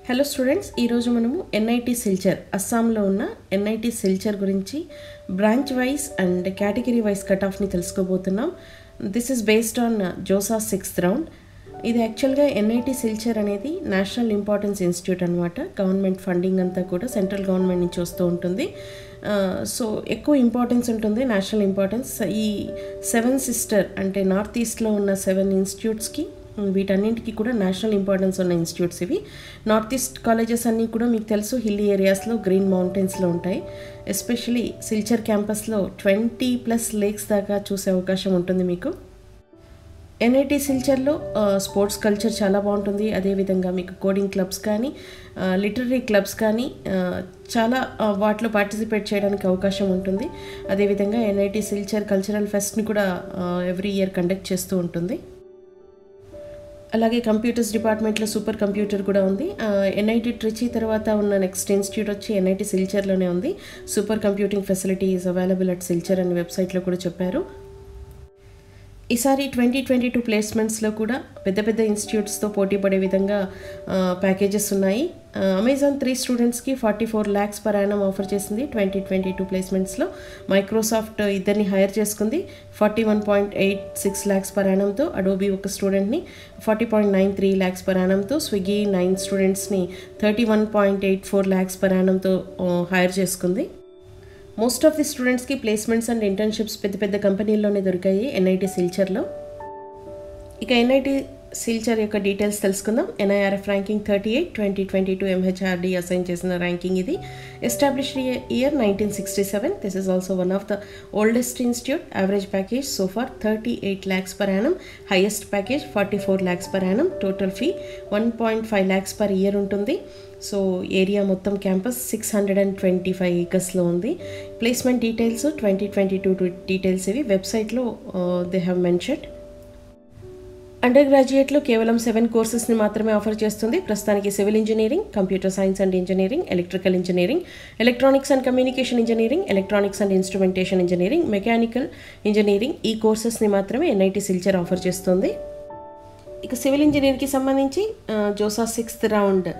hello students ఈరోజు మనము NIT Silchar అస్సాంలో ఉన్న ఎన్ఐటి సిల్చర్ గురించి branch wise and category wise cut ఆఫ్ని తెలుసుకోబోతున్నాం this is based on JoSAA sixth round ఇది యాక్చువల్గా ఎన్ఐటి సిల్చర్ అనేది నేషనల్ ఇంపార్టెన్స్ ఇన్స్టిట్యూట్ అనమాట గవర్నమెంట్ ఫండింగ్ అంతా కూడా సెంట్రల్ గవర్నమెంట్ నుంచి వస్తూ ఉంటుంది సో ఎక్కువ ఇంపార్టెన్స్ ఉంటుంది నేషనల్ ఇంపార్టెన్స్ ఈ సెవెన్ సిస్టర్ అంటే నార్త్ ఈస్ట్లో ఉన్న సెవెన్ ఇన్స్టిట్యూట్స్కి వీటన్నింటికి కూడా నేషనల్ ఇంపార్టెన్స్ ఉన్న ఇన్స్టిట్యూట్స్ ఇవి నార్త్ ఈస్ట్ కాలేజెస్ అన్నీ కూడా మీకు తెలుసు హిల్లీ ఏరియాస్లో గ్రీన్ మౌంటైన్స్లో ఉంటాయి ఎస్పెషలీ సిల్చర్ క్యాంపస్లో ట్వంటీ ప్లస్ లేక్స్ దాకా చూసే అవకాశం ఉంటుంది మీకు ఎన్ఐటి సిల్చర్లో స్పోర్ట్స్ కల్చర్ చాలా బాగుంటుంది అదేవిధంగా మీకు కోడింగ్ క్లబ్స్ కానీ లిటరరీ క్లబ్స్ కానీ చాలా వాటిలో పార్టిసిపేట్ చేయడానికి అవకాశం ఉంటుంది అదేవిధంగా ఎన్ఐటి సిల్చర్ కల్చరల్ ఫెస్ట్ని కూడా ఎవ్రీ ఇయర్ కండక్ట్ చేస్తూ ఉంటుంది అలాగే కంప్యూటర్స్ డిపార్ట్మెంట్లో సూపర్ కంప్యూటర్ కూడా ఉంది ఎన్ఐటి ట్రిచి తర్వాత ఉన్న నెక్స్ట్ ఇన్స్టిట్యూట్ వచ్చి ఎన్ఐటి సిల్చర్లోనే ఉంది super computing facility is available at Silchar అనే వెబ్సైట్లో కూడా చెప్పారు ఈసారి ట్వంటీ ట్వంటీ టూ ప్లేస్మెంట్స్లో కూడా పెద్ద పెద్ద ఇన్స్టిట్యూట్స్తో పోటీ పడే విధంగా ప్యాకేజెస్ ఉన్నాయి అమెజాన్ త్రీ స్టూడెంట్స్కి forty four lakhs per annum offer చేసింది ట్వంటీ ట్వంటీ టూ ప్లేస్మెంట్స్లో మైక్రోసాఫ్ట్ ఇద్దరిని హైర్ చేసుకుంది forty one point eight six lakhs per యానంతో అడోబీ ఒక స్టూడెంట్ని forty point nine three lakhs per యానంతో స్విగ్గీ నైన్ స్టూడెంట్స్ని thirty one point eight four lakhs per యానంతో హైర్ చేసుకుంది మోస్ట్ ఆఫ్ ది స్టూడెంట్స్కి ప్లేస్మెంట్స్ అండ్ ఇంటర్న్షిప్స్ పెద్ద పెద్ద కంపెనీల్లోనే దొరికాయి ఎన్ఐటి సిల్చర్లో ఇక ఎన్ఐటి సిల్చర్ యొక్క డీటెయిల్స్ తెలుసుకుందాం NIRF ranking thirty eight twenty twenty two MHRD assign చేసిన ర్యాంకింగ్ ఇది established year nineteen sixty seven this is also one of the oldest institute average package so far thirty eight lakhs per annum highest package forty four lakhs per annum total fee one point five lakhs per year ఉంటుంది so area మొత్తం campus six hundred and twenty five ఏకర్స్లో ఉంది placement details twenty twenty two details ఇవి వెబ్సైట్లో they have mentioned అండర్ గ్రాడ్యుయేట్లో కేవలం seven కోర్సెస్ని మాత్రమే ఆఫర్ చేస్తుంది ప్రస్తుతానికి civil engineering computer science and engineering electrical engineering electronics and communication engineering electronics and instrumentation engineering mechanical engineering ఈ కోర్సెస్ని మాత్రమే ఎన్ఐటి సిల్చర్ ఆఫర్ చేస్తుంది ఇక సివిల్ ఇంజనీరింగ్కి సంబంధించి జోసా సిక్స్త్ రౌండ్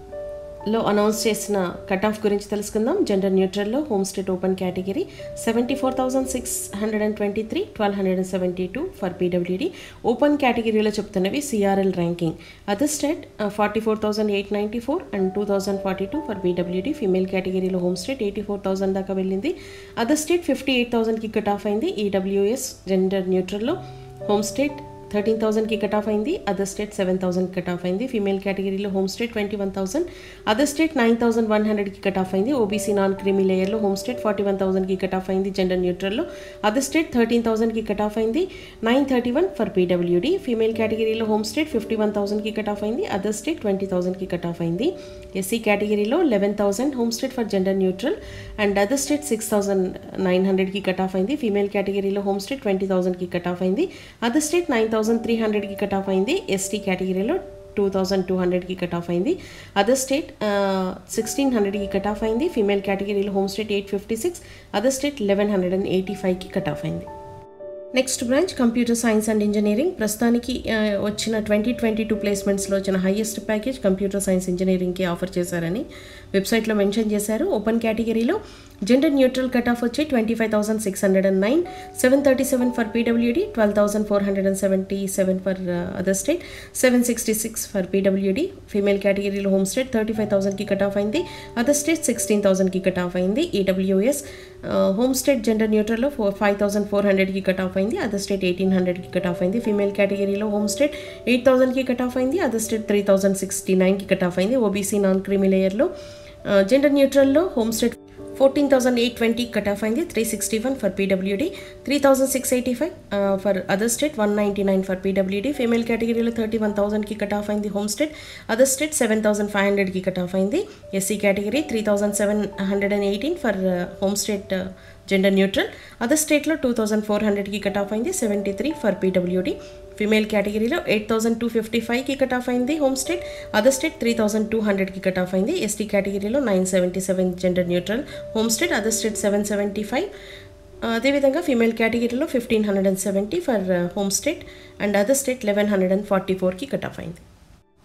లో అనౌన్స్ చేసిన కట్ ఆఫ్ గురించి తెలుసుకుందాం జెండర్ న్యూట్రల్లో home state open category seventy four thousand six hundred and twenty three twelve hundred and seventy two for PWD open కేటగిరీలో చెప్తున్నవి CRL ranking other state forty four thousand eight ninety four and two thousand forty two for PWD female కేటగిరీలో home state eighty four thousand దాకా వెళ్ళింది other state fifty eight థౌసండ్కి cut off అయింది EWS gender న్యూట్రల్లో home state thirteen థౌసండ్కి cut off అయింది other state seven thousand cut off అయింది female కేటగిరీలో home state twenty one thousand other state nine thousand one హండ్రెడ్కి కట్ ఆఫ్ అయింది OBC non creamy లేయర్లో home state forty one థౌసండ్కి cut off అయింది gender న్యూట్రల్లో other state thirteen థౌసండ్కి cut off అయింది nine thirty one for PWD female కేటగిరీలో home state fifty one థౌసండ్కి కట్ ఆఫ్ అయింది అదర్ స్టేట్ ట్వంటీ థౌసండ్కి కట్ ఆఫ్ అయింది ఎస్సీ కేటగిరీలో eleven thousand home state for gender neutral and other state six thousand nine హండ్రెడ్కి cut off అయింది female కేటగిరీలో home state twenty థౌసండ్కి cut off అయింది other state nine thousand three హండ్రెడ్కి cut off అయింది ST కేటగిరీలో టూ థౌజండ్ టూ హండ్రెడ్కి cut off అయింది అదర్ స్టేట్ సిక్స్టీన్ హండ్రెడ్కి కట్ ఆఫ్ అయింది ఫీమేల్ కేటగిరీలో home state eight fifty six other state eleven hundred and eighty ఫైవ్కి కట్ ఆఫ్ అయింది next branch computer science and engineering ప్రస్తుతానికి వచ్చిన ట్వంటీ ట్వంటీ టూ ప్లేస్మెంట్స్లో వచ్చిన హైయెస్ట్ ప్యాకేజ్ కంప్యూటర్ సైన్స్ ఇంజనీరింగ్కి ఆఫర్ చేశారని వెబ్సైట్లో మెన్షన్ చేశారు ఓపెన్ కేటగిరీలో జెండర్ న్యూట్రల్ కట్ ఆఫ్ వచ్చి twenty five thousand six hundred and nine seven thirty seven for PWD twelve thousand four hundred and seventy seven for other state seven sixty six for PWD female కేటగిరీలో home state thirty five థౌసండ్కి cut off అయింది other state sixteen థౌసండ్కి cut off అయింది EWS home state gender న్యూట్రల్లో four five thousand four హండ్రెడ్కి cut off అయింది other state eighteen హండ్రెడ్కి cut off అయింది ఫీమేల్ కేటగిరీలో హోమ్ స్టేట్ ఎయిట్ థౌసండ్కి కట్ ఆఫ్ అయింది other state three thousand sixty నైన్కి కట్ ఆఫ్ అయింది ఓబీసీ నాన్ క్రీమీ లేయర్లో జెండర్ న్యూట్రల్లో home state fourteen thousand eight twenty cut off అయింది three sixty one for PWD three thousand six eighty five for other state one ninety nine for PWD female కేటగిరీలో thirty one థౌసండ్కి cut off అయింది home state other state seven thousand five హండ్రెడ్కి cut off అయింది SC category three thousand seven hundred and eighteen for home state gender neutral other స్టేట్లో two thousand four హండ్రెడ్కి cut off అయింది seventy three for PWD female కేటగిరీలో eight thousand two fifty ఫైవ్కి cut off అయింది home state other state three thousand two హండ్రెడ్కి cut off అయింది ST కేటగిరీలో nine seventy seven gender neutral home state other state seven seventy five అదేవిధంగా female కేటగిరీలో fifteen hundred and seventy for home state and other state eleven hundred and forty ఫోర్కి cut off అయింది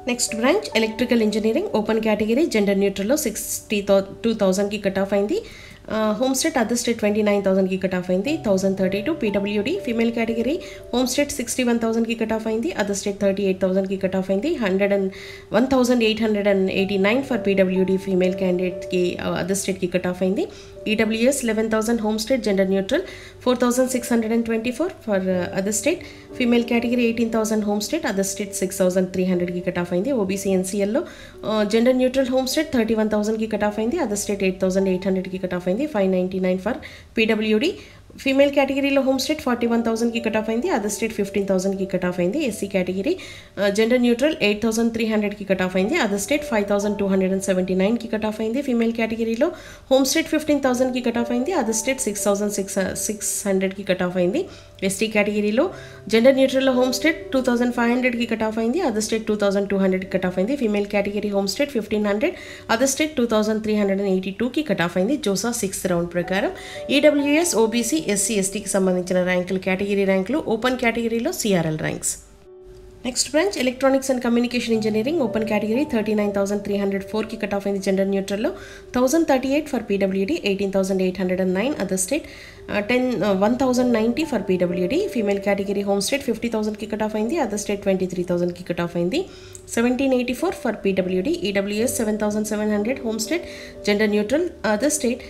next branch electrical engineering open category gender న్యూట్రల్లో sixty thou two థౌజండ్కి cut off అయింది home state other state twenty nine థౌసండ్కి cut off అయింది thousand thirty two PWD female category home state sixty one థౌసండ్కి cut off అయింది other state thirty eight థౌసండ్కి cut off అయింది hundred and one thousand eight hundred and eighty nine for PWD female క్యాండిడేట్కి other స్టేట్కి cut off అయింది EWS eleven thousand home state gender neutral four thousand six hundred and twenty four for other state female category eighteen thousand home state other state six thousand three హండ్రెడ్కి cut off అయింది OBC ఎన్సీఎల్లో gender neutral home state thirty one థౌసండ్కి cut off అయింది other state eight thousand eight హండ్రెడ్కి cut off అయింది five ninety nine for PWD female కేటగిరీలో home state forty one థౌసండ్కి cut off అయింది అదర్ స్టేట్ ఫిఫ్టీన్ థౌసండ్కి cut off అయింది SC category gender neutral eight thousand three హండ్రెడ్కి cut off అయింది other state five thousand two hundred and seventy నైన్కి cut off అయింది female కేటగిరీలో home state fifteen థౌసండ్కి కట్ ఆఫ్ అయింది other state six thousand six six హండ్రెడ్కి cut off అయింది ST కేటగిరీలో జెండర్ న్యూట్రల్లో home state two thousand five హండ్రెడ్కి కట్ ఆఫ్ అయింది other state two thousand two హండ్రెడ్కి కట్ ఆఫ్ అయింది female category home state fifteen hundred other state two thousand three hundred and eighty టూకి cut off అయింది JoSAA sixth round ప్రకారం EWS OBC SC ఎస్టీకి సంబంధించిన ర్యాంకులు category ర్యాంకులు ఓపెన్ కేటగిరీలో CRL ranks next branch electronics and communication engineering open category thirty nine thousand three hundred ఫోర్కి cut off అయింది జెండర్ న్యూట్రల్లో thousand thirty eight for PWD eighteen thousand eight hundred and nine other state ten one thousand ninety for PWD female category home state fifty థౌసండ్కి cut off అయింది other state twenty three థౌసండ్కి cut off అయింది seventeen eighty four for PWD EWS seven thousand seven hundred home state gender neutral other state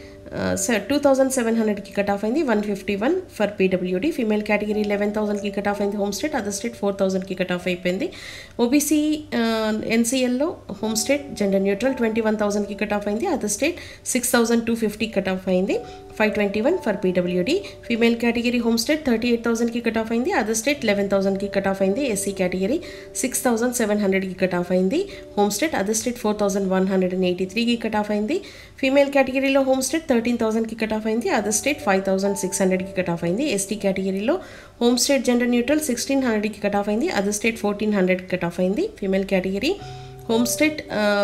two thousand seven హండ్రెడ్కి cut off అయింది one fifty one for PWD female category eleven థౌసండ్కి cut off అయింది home state other state four థౌసండ్కి cut off అయిపోయింది OBC ఎన్సీఎల్లో home state gender neutral twenty one థౌసండ్కి cut off అయింది other state six thousand two fifty cut off అయింది five twenty one for PWD female category home state thirty eight థౌసండ్కి cut off అయింది other state eleven థౌసండ్కి cut off అయింది SC category six thousand seven హండ్రెడ్కి cut off అయింది home state other state four thousand one hundred and eighty త్రీకి cut off అయింది female కేటగిరీలో home state thirteen థౌసండ్కి కట్ ఆఫ్ అయింది other state five thousand six హండ్రెడ్కి cut off అయింది ST కేటగిరీలో home state gender neutral sixteen హండ్రెడ్కి cut off అయింది అదర్ స్టేట్ ఫోర్టీన్ హండ్రెడ్కి కట్ ఆఫ్ అయింది female category home state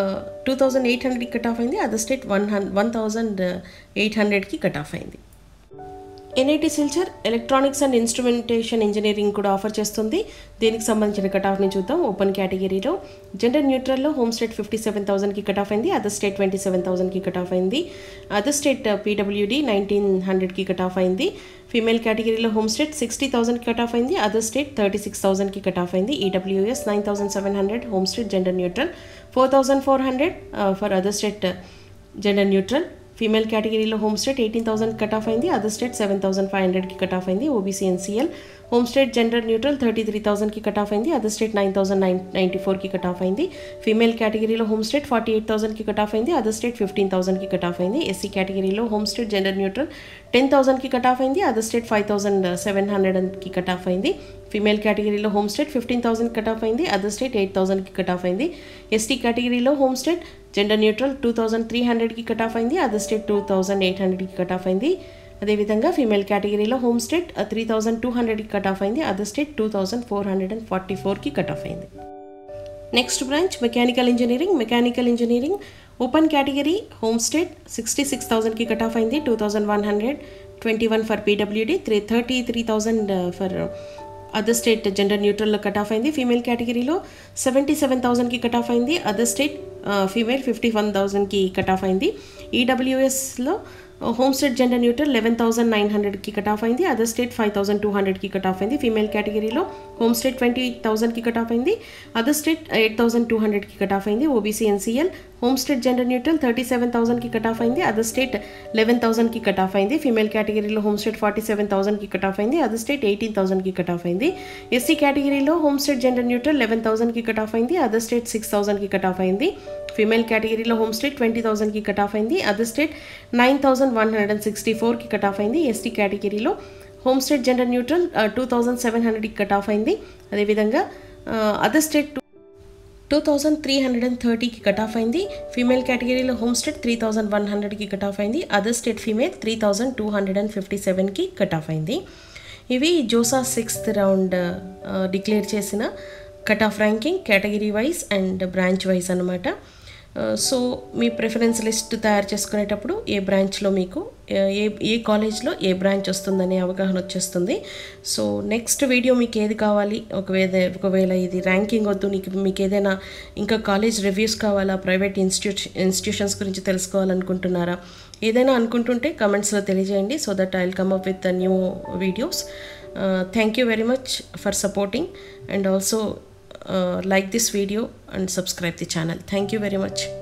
two thousand eight హండ్రెడ్కి కట్ ఆఫ్ అయింది other state one hun one thousand eight హండ్రెడ్కి cut off అయింది NIT Silchar electronics and instrumentation engineering కూడా offer చేస్తుంది దీనికి సంబంధించిన కట్ ఆఫ్ని చూద్దాం ఓపెన్ కేటగిరీలో జెండర్ న్యూట్రల్లో హోమ్ స్టేట్ ఫిఫ్టీ సెవెన్ థౌసండ్కి కట్ ఆఫ్ అయింది అదర్ స్టేట్ ట్వంటీ సెవెన్ థౌసండ్కి కట్ ఆఫ్ అయింది అదర్ స్టేట్ పీడబ్ల్యూడి నైన్టీన్ హండ్రెడ్కి కట్ ఆఫ్ అయింది ఫీమేల్ కేటగిరీలో హోమ్ స్టేట్ సిక్స్టీ థౌసండ్కి కట్ ఆఫ్ అయింది అదర్ స్టేట్ థర్టీ సిక్స్ థౌసండ్కి కట్ ఆఫ్ అయింది EWS nine thousand seven hundred home state gender neutral four thousand four hundred for other state gender neutral female కేటగిరీలో home state eighteen thousand cut off అయింది other state seven thousand five హండ్రెడ్కి cut off అయింది OBC NCL home state gender neutral thirty three థౌసండ్కి cut off అయింది other state nine thousand nine ninety ఫోర్కి cut off అయింది female కేటగిరీలో home state forty eight థౌసండ్కి cut off అయింది other state fifteen థౌసండ్కి కట్ ఆఫ్ అయింది ఎస్సీ కేటగిరీలో home state gender neutral ten థౌసండ్కి కట్ ఆఫ్ అయింది other state five thousand seven హండ్రెడ్కి కట్ ఆఫ్ అయింది ఫీమేల్ కేటగిరీలో home state fifteen thousand cut off అయింది అదర్ స్టేట్ ఎయిట్ థౌసండ్కి కట్ ఆఫ్ అయింది ఎస్టీ కేటగిరీలో home state gender neutral two thousand three హండ్రెడ్కి కట్ ఆఫ్ అయింది other state two thousand eight హండ్రెడ్కి కట్ ఆఫ్ అయింది అదేవిధంగా ఫీమేల్ కేటగిరీలో home state three thousand two హండ్రెడ్కి కట్ ఆఫ్ అయింది other state two thousand four hundred and forty ఫోర్కి cut off అయింది next branch mechanical engineering mechanical engineering open category home state sixty six థౌసండ్కి cut off అయింది two thousand one hundred twenty one for PWD three thirty three thousand for other state gender న్యూట్రల్లో cut off అయింది female కేటగిరీలో seventy seven థౌసండ్కి cut off అయింది other state female fifty one థౌసండ్కి cut off అయింది ఈడబ్ల్యూఎస్లో home state gender neutral eleven thousand nine హండ్రెడ్కి cut off అయింది other state five thousand two హండ్రెడ్కి కట్ ఆఫ్ అయింది ఫీమేల్ కేటగిరీలో హోమ్ స్టేట్ ట్వంటీ థౌసండ్కి కట్ ఆఫ్ అయింది other state eight thousand two హండ్రెడ్కి కట్ ఆఫ్ అయింది OBC NCL home state gender neutral thirty seven థౌసండ్కి కట్ ఆఫ్ అయింది అదర్ స్టేట్ లెవెన్ థౌసండ్కి కట్ ఆఫ్ అయింది ఫీమేల్ కేటగిరీలో హోమ్ స్టేట్ ఫార్టీ సెవెన్ థౌసండ్కి కట్ ఆఫ్ అయింది అదర్ స్టేట్ ఎయిటీన్ థౌసండ్కి కట్ ఆఫ్ అయింది ఎస్సీ కేటగిరీలో home state gender neutral eleven థౌసండ్కి కట్ ఆఫ్ అయింది అదర్ స్టేట్ సిక్స్ థౌసండ్కి కట్ ఆఫ్ అయింది ఫీమేల్ కేటగిరీలో హోమ్ స్టేట్ ట్వంటీ థౌసండ్కి కట్ ఆఫ్ అయింది other state nine thousand one hundred and sixty ఫోర్కి కట్ ఆఫ్ అయింది ఎస్టీ కేటగిరీలో home state gender neutral two thousand seven హండ్రెడ్కి కట్ ఆఫ్ అయింది అదేవిధంగా other state two thousand three hundred and థర్టీకి cut off అయింది female కేటగిరీలో home state three thousand one హండ్రెడ్కి కట్ ఆఫ్ అయింది other state female three thousand two hundred and fifty సెవెన్కి cut off అయింది ఇవి జోసా సిక్స్త్ రౌండ్ డిక్లేర్ చేసిన cut off ranking category wise and branch wise అనమాట so మీ preference list తయారు చేసుకునేటప్పుడు ఏ బ్రాంచ్లో మీకు ఏ ఏ కాలేజ్లో ఏ బ్రాంచ్ వస్తుందనే అవగాహన వచ్చేస్తుంది సో నెక్స్ట్ వీడియో మీకు ఏది కావాలి ఒకవేళ ఒకవేళ ఇది ర్యాంకింగ్ వద్దు నీకు మీకు ఏదైనా ఇంకా కాలేజ్ రివ్యూస్ కావాలా ప్రైవేట్ ఇన్స్టిట్యూట్ ఇన్స్టిట్యూషన్స్ గురించి తెలుసుకోవాలనుకుంటున్నారా ఏదైనా అనుకుంటుంటే కమెంట్స్లో తెలియజేయండి so that I will come up with new videos thank you very much for supporting and also like this video and subscribe the channel thank you very much